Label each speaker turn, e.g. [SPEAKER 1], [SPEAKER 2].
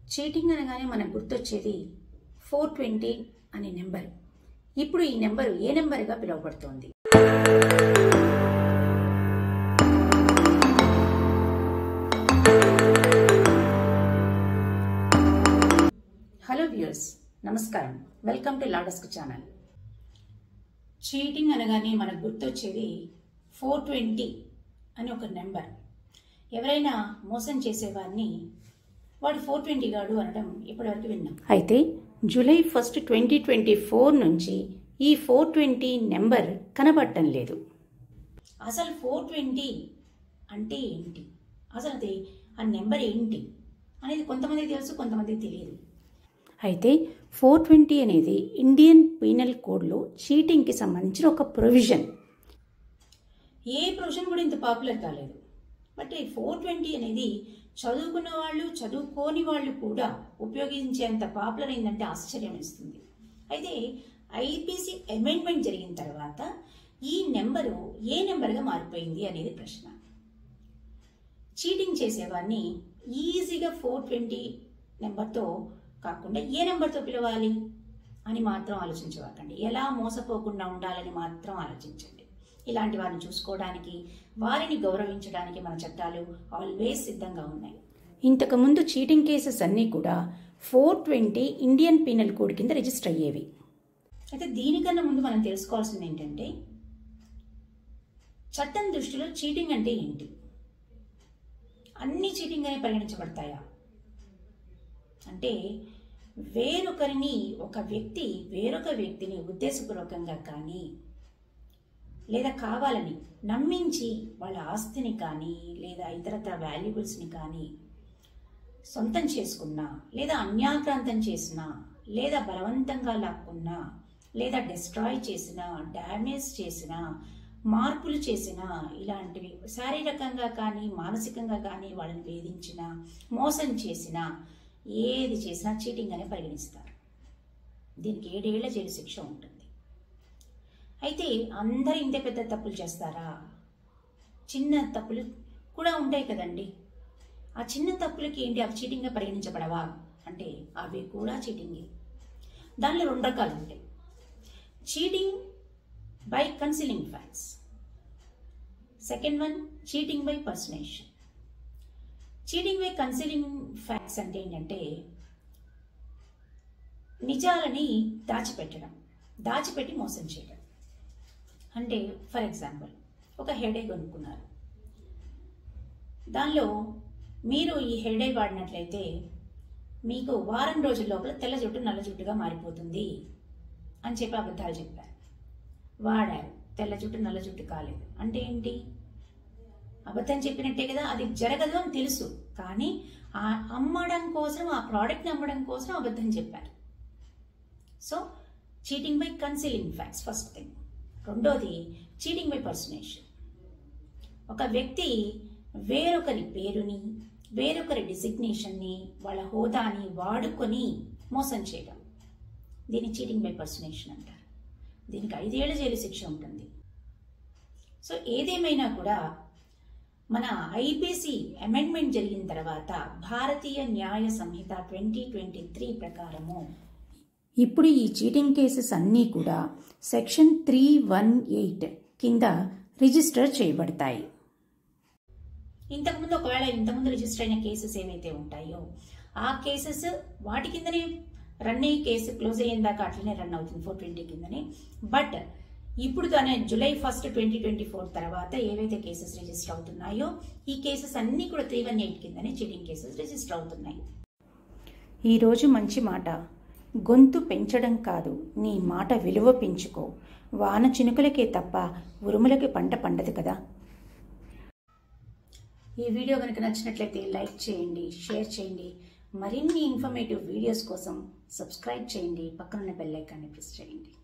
[SPEAKER 1] cheating అనగానే మనకు గుర్తొచ్చేది ఫోర్ ట్వంటీ అనే నెంబర్ ఇప్పుడు ఈ నెంబరు ఏ నెంబర్గా పిలువబడుతోంది హలో వ్యూయర్స్ నమస్కారం వెల్కమ్ టు లాడస్క్ ఛానల్ చీటింగ్ అనగానే మనకు గుర్తొచ్చేది ఫోర్ ట్వంటీ అని ఒక నెంబర్ ఎవరైనా మోసం చేసేవారిని వాడు ఫోర్ ట్వంటీ గాడు అనడం ఇప్పటివరకు విన్నాం అయితే July first twenty twenty four నుంచి ఈ ఫోర్ ట్వంటీ నెంబర్ కనబడటం లేదు అసలు ఫోర్ ట్వంటీ అంటే ఏంటి అసలు అది ఆ నెంబర్ ఏంటి అనేది కొంతమందికి తెలుసు కొంతమందికి తెలియదు అయితే ఫోర్ ట్వంటీ అనేది ఇండియన్ పీనల్ కోడ్లో చీటింగ్కి సంబంధించిన ఒక ప్రొవిజన్ ఏ ప్రొవిజన్ కూడా ఇంత పాపులర్ కాలేదు బట్ ఈ ఫోర్ ట్వంటీ అనేది చదువుకున్న వాళ్ళు చదువుకోని వాళ్ళు కూడా ఉపయోగించేంత పాపులర్ అయిందంటే ఆశ్చర్యం వేస్తుంది అయితే ఐపీసీ అమెండ్మెంట్ జరిగిన తర్వాత ఈ నెంబరు ఏ నెంబర్గా మారిపోయింది అనేది ప్రశ్న చీటింగ్ చేసేవాడిని ఈజీగా ఫోర్ ట్వంటీ నెంబర్తో కాకుండా ఏ నెంబర్తో పిలవాలి అని మాత్రం ఆలోచించవకండి ఎలా మోసపోకుండా ఉండాలని మాత్రం ఆలోచించండి ఇలాంటి వారిని చూసుకోవడానికి వారిని గౌరవించడానికి మన చట్టాలు ఆల్వేస్ సిద్ధంగా ఉన్నాయి ఇంతకుముందు చీటింగ్ కేసెస్ అన్నీ కూడా four twenty Indian penal code కింద రిజిస్టర్ అయ్యేవి అయితే దీనికన్నా ముందు మనం తెలుసుకోవాల్సింది ఏంటంటే చట్టం దృష్టిలో చీటింగ్ అంటే ఏంటి అన్ని చీటింగ్ అని పరిగణించబడతాయా అంటే వేరొకరిని ఒక వ్యక్తి వేరొక వ్యక్తిని ఉద్దేశపూర్వకంగా కానీ లేదా కావాలని నమ్మించి వాళ్ళ ఆస్తిని కానీ లేదా ఇతరత్ర వాల్యుబుల్స్ని కానీ సొంతం చేసుకున్నా లేదా అన్యాక్రాంతం చేసినా లేదా బలవంతంగా లాక్కున్నా లేదా డిస్ట్రాయ్ చేసినా డ్యామేజ్ చేసినా మార్పులు చేసిన ఇలాంటివి శారీరకంగా కానీ మానసికంగా కానీ వాళ్ళని వేధించిన మోసం చేసిన ఏది చేసినా చీటింగ్ అనే పరిగణిస్తారు దీనికి ఏడేళ్ల జైలు శిక్ష ఉంటుంది అయితే అందరూ ఇంత పెద్ద తప్పులు చేస్తారా చిన్న తప్పులు కూడా ఉంటాయి కదండి ఆ చిన్న తప్పులకి ఏంటి అవి చీటింగ్గా పరిగణించబడవా అంటే అవి కూడా చీటింగే దానిలో రెండు రకాలు ఉంటాయి cheating by concealing facts second one cheating by personation cheating by concealing facts అంటే ఏంటంటే నిజాలని దాచిపెట్టడం దాచిపెట్టి మోసం చేయడం అంటే ఫర్ ఎగ్జాంపుల్ ఒక హెడే కొనుక్కున్నారు దానిలో మీరు ఈ హెడే వాడినట్లయితే మీకు వారం రోజుల లోపల తెల్ల జుట్టు నల్ల జుట్టుగా మారిపోతుంది అని చెప్పి అబద్ధాలు చెప్పారు వాడారు తెల్ల జుట్టు నల్ల జుట్టు కాలేదు అంటే ఏంటి అబద్ధం చెప్పినట్టే కదా అది జరగదు అని తెలుసు కానీ ఆ అమ్మడం కోసం ఆ ప్రోడక్ట్ని అమ్మడం కోసం అబద్ధం చెప్పారు so cheating by concealing facts first thing రెండోది చీటింగ్ బై పర్సనేషన్ ఒక వ్యక్తి వేరొకరి పేరుని వేరొకరి డిసిగ్నేషన్ని వాళ్ళ హోదాని వాడుకొని మోసం చేయడం దీన్ని చీటింగ్ బై పర్సనేషన్ అంటారు దీనికి ఐదేళ్ల జైలు శిక్ష ఉంటుంది సో ఏదేమైనా కూడా మన ఐపీసీ అమెండ్మెంట్ జరిగిన తర్వాత భారతీయ న్యాయ సంహిత ట్వంటీ ట్వంటీ త్రీ ప్రకారము ఇప్పుడు ఈ చీటింగ్ కేసెస్ అన్నీ కూడా సెక్షన్ త్రీ వన్ ఎయిట్ కింద రిజిస్టర్ చేయబడతాయి ఇంతకుముందు ఒకవేళ ఇంతకుముందు రిజిస్టర్ అయిన కేసెస్ ఏవైతే ఉంటాయో ఆ కేసెస్ వాటి కిందనే రన్ అయ్యి కేసు క్లోజ్ అయ్యేందాకా దాకా అట్లనే రన్ అవుతుంది ఫోర్ ట్వంటీ కిందనే బట్ ఇప్పుడు దాని July first twenty twenty four తర్వాత ఏవైతే కేసెస్ రిజిస్టర్ అవుతున్నాయో ఈ కేసెస్ అన్నీ కూడా త్రీ వన్ ఎయిట్ కిందనే చీటింగ్ కేసెస్ రిజిస్టర్ అవుతున్నాయి ఈరోజు మంచి మాట గొంతు పెంచడం కాదు నీ మాట విలువ పెంచుకో వాన చినుకులకే తప్ప ఉరుములకి పంట పండదు కదా ఈ వీడియో కనుక నచ్చినట్లయితే లైక్ చేయండి షేర్ చేయండి మరిన్ని ఇన్ఫర్మేటివ్ వీడియోస్ కోసం సబ్స్క్రైబ్ చేయండి పక్కనున్న బెల్ ఐకాన్ని ప్రెస్ చేయండి